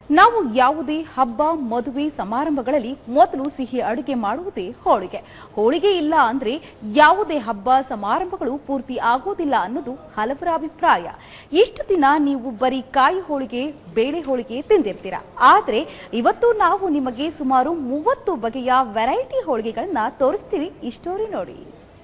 ನಾವು ಯಾವುದೇ ಹಬ್ಬ ಮದುವೆ ಸಮಾರಂಭಗಳಲ್ಲಿ ಮೊದಲು ಸಿಹಿ ಅಡುಗೆ ಮಾಡುವುದೇ ಹೋಳಿಗೆ ಹೋಳಿಗೆ ಇಲ್ಲ ಅಂದ್ರೆ ಯಾವುದೇ ಹಬ್ಬ ಸಮಾರಂಭಗಳು ಪೂರ್ತಿ ಆಗೋದಿಲ್ಲ ಅನ್ನೋದು ಹಲವರ ಅಭಿಪ್ರಾಯ ಇಷ್ಟು ದಿನ ನೀವು ಬರೀ ಕಾಯಿ ಹೋಳಿಗೆ ಬೇಳೆ ಹೋಳಿಗೆ ತಿಂದಿರ್ತೀರ ಆದ್ರೆ ಇವತ್ತು ನಾವು ನಿಮಗೆ ಸುಮಾರು ಮೂವತ್ತು ಬಗೆಯ ವೆರೈಟಿ ಹೋಳಿಗೆಗಳನ್ನ ತೋರಿಸ್ತೀವಿ ಈ ಸ್ಟೋರಿ ನೋಡಿ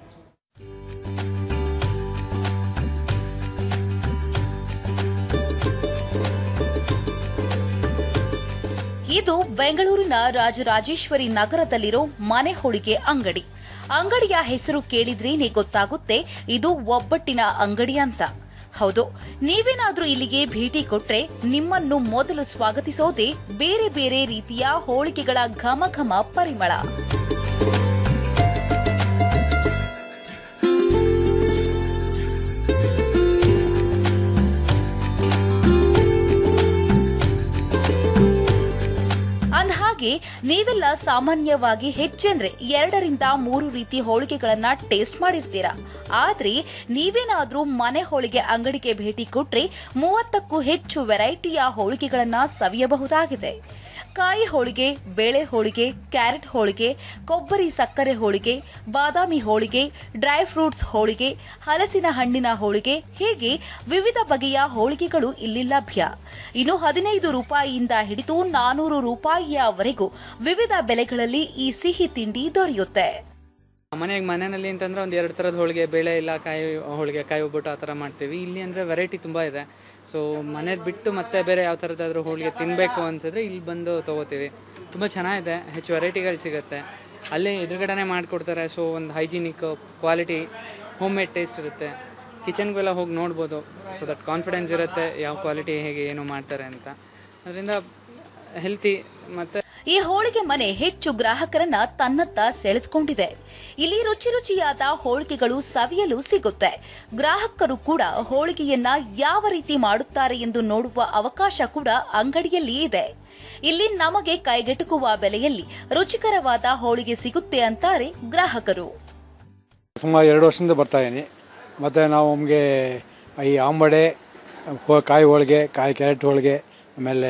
ಇದು ಬೆಂಗಳೂರಿನ ರಾಜರಾಜೇಶ್ವರಿ ನಗರದಲ್ಲಿರೋ ಮನೆ ಹೋಳಿಗೆ ಅಂಗಡಿ ಅಂಗಡಿಯ ಹೆಸರು ಕೇಳಿದ್ರೇನೆ ಗೊತ್ತಾಗುತ್ತೆ ಇದು ಒಬ್ಬಟ್ಟಿನ ಅಂಗಡಿ ಅಂತ ಹೌದು ನೀವೇನಾದ್ರೂ ಇಲ್ಲಿಗೆ ಭೇಟಿ ಕೊಟ್ರೆ ನಿಮ್ಮನ್ನು ಮೊದಲು ಸ್ವಾಗತಿಸೋದೇ ಬೇರೆ ಬೇರೆ ರೀತಿಯ ಹೋಳಿಗೆಗಳ ಘಮ ಘಮ ಪರಿಮಳ ಅಂದಹಾಗೆ ನೀವೆಲ್ಲ ಸಾಮಾನ್ಯವಾಗಿ ಹೆಚ್ಚೆಂದ್ರೆ ಎರಡರಿಂದ ಮೂರು ರೀತಿ ಹೋಳಿಗೆಗಳನ್ನ ಟೇಸ್ಟ್ ಮಾಡಿರ್ತೀರಾ ಆದ್ರೆ ನೀವೇನಾದ್ರೂ ಮನೆ ಹೋಳಿಗೆ ಅಂಗಡಿಗೆ ಭೇಟಿ ಕೊಟ್ರೆ ಮೂವತ್ತಕ್ಕೂ ಹೆಚ್ಚು ವೆರೈಟಿಯ ಹೋಳಿಗೆಗಳನ್ನ ಸವಿಯಬಹುದಾಗಿದೆ ಕಾಯಿ ಹೋಳಿಗೆ ಬೇಳೆ ಹೋಳಿಗೆ ಕ್ಯಾರೆಟ್ ಹೋಳಿಗೆ ಕೊಬ್ಬರಿ ಸಕ್ಕರೆ ಹೋಳಿಗೆ ಬಾದಾಮಿ ಹೋಳಿಗೆ ಡ್ರೈ ಫ್ರೂಟ್ಸ್ ಹೋಳಿಗೆ ಹಲಸಿನ ಹಣ್ಣಿನ ಹೋಳಿಗೆ ಹೀಗೆ ವಿವಿಧ ಬಗೆಯ ಹೋಳಿಗೆಗಳು ಇಲ್ಲಿ ಲಭ್ಯ ಇನ್ನು ಹದಿನೈದು ರೂಪಾಯಿಯಿಂದ ಹಿಡಿದು ನಾನೂರು ರೂಪಾಯಿಯವರೆಗೂ ವಿವಿಧ ಬೆಲೆಗಳಲ್ಲಿ ಈ ಸಿಹಿ ತಿಂಡಿ ದೊರೆಯುತ್ತೆ ಮನೆಗೆ ಮನೆಯಲ್ಲಿ ಅಂತಂದ್ರೆ ಒಂದು ಎರಡು ಥರದ ಹೋಳಿಗೆ ಬೇಳೆ ಇಲ್ಲ ಕಾಯಿ ಹೋಳಿಗೆ ಕಾಯಿ ಒಬ್ಬಟ್ಟು ಆ ಥರ ಮಾಡ್ತೀವಿ ಇಲ್ಲಿ ಅಂದರೆ ವೆರೈಟಿ ತುಂಬ ಇದೆ ಸೊ ಮನೇಲಿ ಬಿಟ್ಟು ಮತ್ತೆ ಬೇರೆ ಯಾವ ಥರದ್ದಾದ್ರೂ ಹೋಳಿಗೆ ತಿನ್ನಬೇಕು ಅನ್ಸಿದ್ರೆ ಇಲ್ಲಿ ಬಂದು ತೊಗೋತೀವಿ ತುಂಬ ಚೆನ್ನಾಗಿದೆ ಹೆಚ್ಚು ವೆರೈಟಿಗಳು ಸಿಗುತ್ತೆ ಅಲ್ಲೇ ಎದುರುಗಡೆನೇ ಮಾಡಿಕೊಡ್ತಾರೆ ಸೊ ಒಂದು hygienic quality homemade taste ಇರುತ್ತೆ ಕಿಚನ್ಗೆಲ್ಲ ಹೋಗಿ ನೋಡ್ಬೋದು ಸೊ ದಟ್ ಕಾನ್ಫಿಡೆನ್ಸ್ ಇರುತ್ತೆ ಯಾವ ಕ್ವಾಲಿಟಿ ಹೇಗೆ ಏನು ಮಾಡ್ತಾರೆ ಅಂತ ಅದರಿಂದ ಹೆಲ್ತಿ ಮತ್ತು ಈ ಹೋಳಿಗೆ ಮನೆ ಹೆಚ್ಚು ಗ್ರಾಹಕರನ್ನ ತನ್ನತ್ತ ಸೆಳೆದುಕೊಂಡಿದೆ ಇಲ್ಲಿ ರುಚಿ ರುಚಿಯಾದ ಹೋಳಿಗೆಗಳು ಸವಿಯಲು ಸಿಗುತ್ತೆ ಗ್ರಾಹಕರು ಕೂಡ ಹೋಳಿಗೆಯನ್ನ ಯಾವ ರೀತಿ ಮಾಡುತ್ತಾರೆ ಎಂದು ನೋಡುವ ಅವಕಾಶ ಕೂಡ ಅಂಗಡಿಯಲ್ಲಿ ಇದೆ ಇಲ್ಲಿ ನಮಗೆ ಕೈಗೆಟುಕುವ ಬೆಲೆಯಲ್ಲಿ ರುಚಿಕರವಾದ ಹೋಳಿಗೆ ಸಿಗುತ್ತೆ ಅಂತಾರೆ ಗ್ರಾಹಕರು ಸುಮಾರು ಎರಡು ವರ್ಷದಿಂದ ಬರ್ತಾ ಇದ್ದೀನಿ ಮತ್ತು ನಾವು ನಮಗೆ ಈ ಆಂಬಡೆ ಹೋ- ಕಾಯಿ ಹೋಳಿಗೆ ಕಾಯಿ ಕ್ಯಾರೆಟ್ ಹೋಳಿಗೆ ಆಮೇಲೆ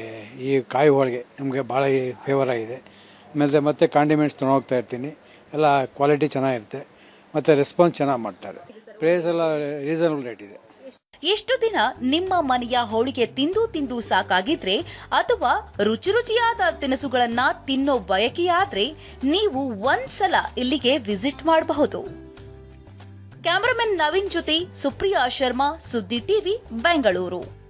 ಈ ಕಾಯಿ ಹೋಳಿಗೆ ನಮಗೆ ಭಾಳ ಫೇವರ್ ಆಗಿದೆ ಆಮೇಲೆ ಮತ್ತೆ ಕಾಂಡಿಮೆಂಟ್ಸ್ ತೊಗೊಂಡೋಗ್ತಾ ಇರ್ತೀನಿ ಎಲ್ಲ ಕ್ವಾಲಿಟಿ ಚೆನ್ನಾಗಿರುತ್ತೆ ಮತ್ತು ರೆಸ್ಪಾನ್ಸ್ ಚೆನ್ನಾಗಿ ಮಾಡ್ತಾರೆ ಪ್ರೈಸ್ ಎಲ್ಲ ರೀಸನಬಲ್ ರೇಟ್ ಇದೆ ಇಷ್ಟು ದಿನ ನಿಮ್ಮ ಮನೆಯ ಹೋಳಿಗೆ ತಿಂದು ತಿಂದು ಸಾಕಾಗಿದ್ರೆ ಅಥವಾ ರುಚಿ ರುಚಿಯಾದ ತಿನಿಸುಗಳನ್ನ ತಿನ್ನೋ ಬಯಕೆಯಾದ್ರೆ ನೀವು ಒಂದ್ಸಲ ಇಲ್ಲಿಗೆ ವಿಸಿಟ್ ಮಾಡಬಹುದು ಕ್ಯಾಮರಾಮನ್ ನವೀನ್ ಜೊತೆ ಸುಪ್ರಿಯಾ ಶರ್ಮಾ ಸುದ್ದಿ ಟಿವಿ ಬೆಂಗಳೂರು